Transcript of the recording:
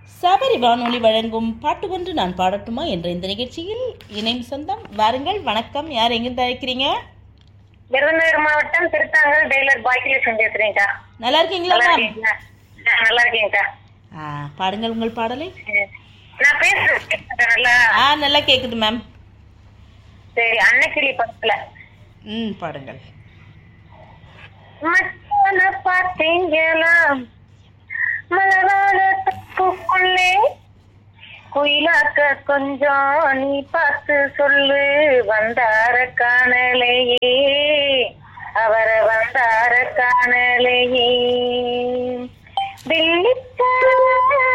சபரி வானொலி வழங்கும் பாட்டு ஒன்று நான் பாடட்டுமா என்ற இந்த நிகழ்ச்சியில் இணையும் சொந்தம் வாருங்கள் வணக்கம் யார் எங்கிருந்து அழைக்கிறீங்க விருதுநகர் மாவட்டம் திருத்தாங்கல் டெய்லர் பாக்கியலட்சுமி பேசுறேன்க்கா நல்லா இருக்கீங்களா நல்லா மேம் இருக்கீங்களா ஆ, நல்லா இருக்கேன்க்கா ஆ, பாடுங்கள் உங்கள் பாடலை ம். நான் பேசுறது கேக்குதா நல்லா ஆ நல்லா கேட்குது மேம் சரி அன்னக்கிளி பக்கத்துல ம் பாடுங்கள் மச்சான பார்த்தீங்களா மலரான தப்புக்குள்ளே குயிலாக்க கொஞ்சம் நீ பார்த்து சொல்லு வந்தார காணலையே அவரை வந்தார காணலையே வெள்ளிக்கான